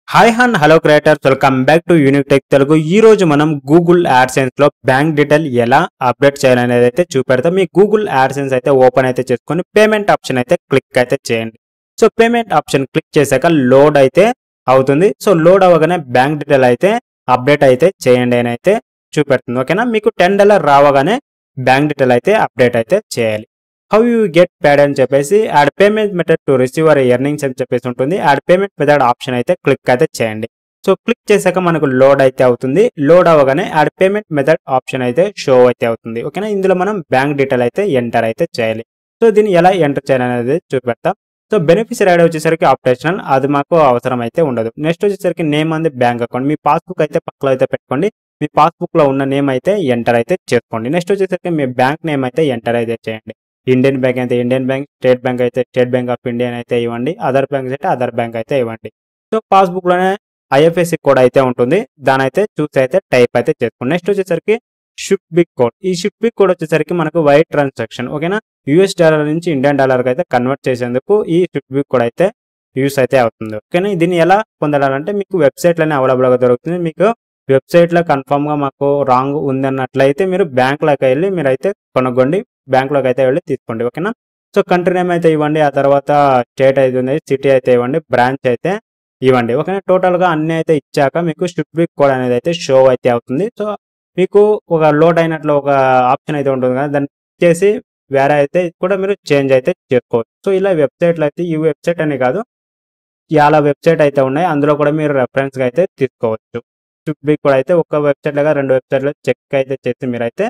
hi హన్ hello creators welcome back to unique tech Telugu ఈ రోజు మనం గూగుల్ యాడ్సెన్స్ లో బ్యాంక్ డీటెయిల్ ఎలా అప్డేట్ చేయాలనేది అయితే చూపెడతాం మీ గూగుల్ యాడ్సెన్స్ అయితే ఓపెన్ అయితే చేసుకొని పేమెంట్ ఆప్షన్ అయితే క్లిక్ అయితే చేయండి సో పేమెంట్ ఆప్షన్ క్లిక్ చేశాక లోడ్ అయితే అవుతుంది సో లోడ్ అవ్వగానే బ్యాంక్ డీటెయిల్ అయితే అప్డేట్ అయితే చేయండి అని అయితే చూపెడుతుంది ఓకేనా మీకు టెన్ డాలర్ రావగానే బ్యాంక్ డీటెయిల్ అయితే అప్డేట్ అయితే చేయాలి హౌ యూ గెట్ పేడ్ అని చెప్పేసి add payment method to receiver earnings అని చెప్పేసి ఉంటుంది యాడ్ పేమెంట్ మెథడ్ ఆప్షన్ అయితే క్లిక్ అయితే చేయండి సో క్లిక్ చేశాక మనకు లోడ్ అయితే అవుతుంది లోడ్ అవ్వగానే యాడ్ పేమెంట్ మెథడ్ ఆప్షన్ అయితే షో అయితే అవుతుంది ఓకేనా ఇందులో మనం బ్యాంక్ డీటెయిల్ అయితే ఎంటర్ అయితే చేయాలి సో దీన్ని ఎలా ఎంటర్ చేయాలనేది చూపెడతాం సో బెనిఫిషియరీ ఐడి వచ్చేసరికి ఆపరేషనల్ అది మాకు అవసరం అయితే ఉండదు నెక్స్ట్ వచ్చేసరికి నేమ్ అంది బ్యాంక్ అకౌంట్ మీ పాస్బుక్ అయితే పక్కలో అయితే పెట్టుకోండి మీ పాస్బుక్ లో ఉన్న నేమ్ అయితే ఎంటర్ అయితే చేసుకోండి నెక్స్ట్ వచ్చేసరికి మీ బ్యాంక్ నేమ్ అయితే ఎంటర్ అయితే చేయండి ఇండియన్ బ్యాంక్ అయితే ఇండియన్ బ్యాంక్ స్టేట్ బ్యాంక్ అయితే స్టేట్ బ్యాంక్ ఆఫ్ ఇండియా అయితే ఇవ్వండి అదర్ బ్యాంక్స్ అయితే అదర్ బ్యాంక్ అయితే ఇవ్వండి సో పాస్బుక్ లోనే ఐఎఫ్ఎస్సి కోడ్ అయితే ఉంటుంది దాని అయితే చూసి అయితే టైప్ అయితే చేసుకోండి నెక్స్ట్ వచ్చేసరికి షిప్ బిగ్ కోడ్ ఈ షిప్ బిగ్ కోడ్ వచ్చేసరికి మనకు వైట్ ట్రాన్సాక్షన్ ఓకేనా యూఎస్ డాలర్ నుంచి ఇండియన్ డాలర్ అయితే కన్వర్ట్ చేసేందుకు ఈ షిప్ బిగ్ కోడ్ అయితే యూస్ అయితే అవుతుంది ఓకేనా దీన్ని ఎలా పొందడాలంటే మీకు వెబ్సైట్ లోనే అవైలబుల్ గా దొరుకుతుంది మీకు వెబ్సైట్ లో కన్ఫర్మ్ గా మాకు రాంగ్ ఉంది అన్నట్లయితే మీరు బ్యాంక్ లోకి వెళ్ళి మీరు అయితే కొనుక్కోండి బ్యాంక్ లోకి అయితే వెళ్ళి తీసుకోండి ఓకేనా సో కంట్రీ నేమ్ అయితే ఇవ్వండి ఆ తర్వాత స్టేట్ అయితే ఉంది సిటీ అయితే ఇవ్వండి బ్రాంచ్ అయితే ఇవ్వండి ఓకేనా టోటల్ గా అన్ని అయితే ఇచ్చాక మీకు షిప్ బిక్ కోడ్ అనేది అయితే షో అయితే అవుతుంది సో మీకు ఒక లోడ్ అయినట్లు ఒక ఆప్షన్ అయితే ఉంటుంది కదా దాన్ని చేసి వేరే అయితే కూడా మీరు చేంజ్ అయితే చేసుకోవచ్చు సో ఇలా వెబ్సైట్లు అయితే ఈ వెబ్సైట్ అని కాదు చాలా వెబ్సైట్ అయితే ఉన్నాయి అందులో కూడా మీరు రెఫరెన్స్ గా అయితే తీసుకోవచ్చు షిప్ బిక్ కూడా అయితే ఒక వెబ్సైట్ లాగా రెండు వెబ్సైట్లో చెక్ అయితే చేసి మీరైతే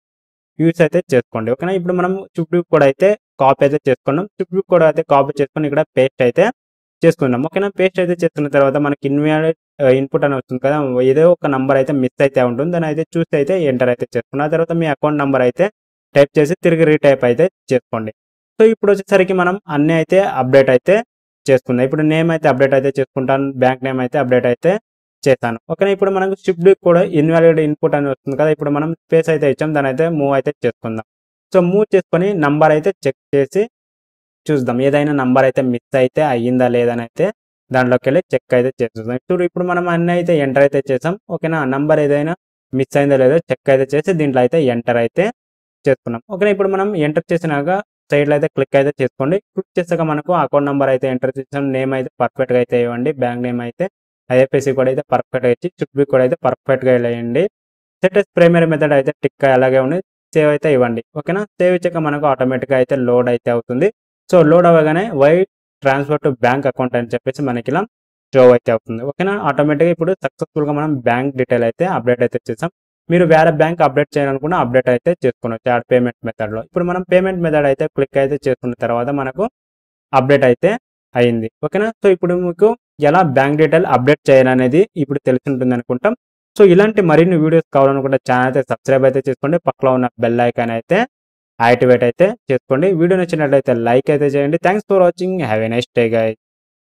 యూస్ అయితే చేసుకోండి ఓకేనా ఇప్పుడు మనం చుట్టూ కూడా అయితే కాపీ అయితే చేసుకున్నాం చుట్టూ కూడా అయితే కాపీ చేసుకొని ఇక్కడ పేస్ట్ అయితే చేసుకున్నాం ఓకేనా పేస్ట్ అయితే చేసుకున్న తర్వాత మనకి ఇన్వాలిడ్ ఇన్పుట్ అని వస్తుంది కదా ఏదో ఒక నంబర్ అయితే మిస్ అయితే ఉంటుంది దాన్ని అయితే చూసి అయితే ఎంటర్ అయితే చేసుకున్న తర్వాత మీ అకౌంట్ నంబర్ అయితే టైప్ చేసి తిరిగి రీటైప్ అయితే చేసుకోండి సో ఇప్పుడు వచ్చేసరికి మనం అన్ని అయితే అప్డేట్ అయితే చేసుకుందాం ఇప్పుడు నేమ్ అయితే అప్డేట్ అయితే చేసుకుంటాను బ్యాంక్ నేమ్ అయితే అప్డేట్ అయితే చేశాను ఓకేనా ఇప్పుడు మనకు షిఫ్ట్ కూడా ఇన్వాలిడ్ ఇన్పుట్ అని వస్తుంది కదా ఇప్పుడు మనం స్పేస్ అయితే ఇచ్చాం దాని అయితే మూవ్ అయితే చేసుకుందాం సో మూవ్ చేసుకొని నంబర్ అయితే చెక్ చేసి చూద్దాం ఏదైనా నంబర్ అయితే మిస్ అయితే అయ్యిందా లేదని అయితే దాంట్లోకి వెళ్ళి చెక్ అయితే చేసేద్దాం ఇప్పుడు ఇప్పుడు మనం అన్ని అయితే ఎంటర్ అయితే చేసాం ఓకేనా నంబర్ ఏదైనా మిస్ అయిందో లేదో చెక్ అయితే చేసి దీంట్లో అయితే ఎంటర్ అయితే చేసుకున్నాం ఓకేనా ఇప్పుడు మనం ఎంటర్ చేసినాక సైడ్లో అయితే క్లిక్ అయితే చేసుకోండి క్లిక్ చేసాక మనకు అకౌంట్ నెంబర్ అయితే ఎంటర్ చేసాం నేమ్ అయితే పర్ఫెక్ట్గా అయితే ఇవ్వండి బ్యాంక్ నేమ్ అయితే ఐఎఫ్ఎస్సి కూడా అయితే పర్ఫెక్ట్గా ఇచ్చి చుట్టూ కూడా అయితే పర్ఫెక్ట్గా వేయండి సెటెస్ ప్రైమరీ మెథడ్ అయితే టిక్ అలాగే ఉంది సేవ్ అయితే ఇవ్వండి ఓకేనా సేవ్ ఇచ్చాక మనకు ఆటోమేటిక్గా అయితే లోడ్ అయితే అవుతుంది సో లోడ్ అవ్వగానే wire transfer to bank account అని చెప్పేసి మనకి ఇలా షో అయితే అవుతుంది ఓకేనా ఆటోమేటిక్గా ఇప్పుడు సక్సెస్ఫుల్గా మనం బ్యాంక్ డీటెయిల్ అయితే అప్డేట్ అయితే చేసాం మీరు వేరే బ్యాంక్ అప్డేట్ చేయాలనుకున్న అప్డేట్ అయితే చేసుకోవచ్చు యాడ్ పేమెంట్ మెథడ్లో ఇప్పుడు మనం పేమెంట్ మెథడ్ అయితే క్లిక్ అయితే చేసుకున్న తర్వాత మనకు అప్డేట్ అయితే అయింది ఓకేనా సో ఇప్పుడు మీకు ఎలా బ్యాంక్ డీటెయిల్ అప్డేట్ చేయాలనేది ఇప్పుడు తెలిసి ఉంటుంది అనుకుంటాం సో ఇలాంటి మరిన్ని వీడియోస్ కావాలనుకుంటే ఛానల్ అయితే సబ్స్క్రైబ్ అయితే చేసుకోండి పక్కలో ఉన్న బెల్ ఐకాన్ అయితే యాక్టివేట్ అయితే చేసుకోండి వీడియో నచ్చినట్లయితే లైక్ అయితే చేయండి thanks for watching have a nice day guy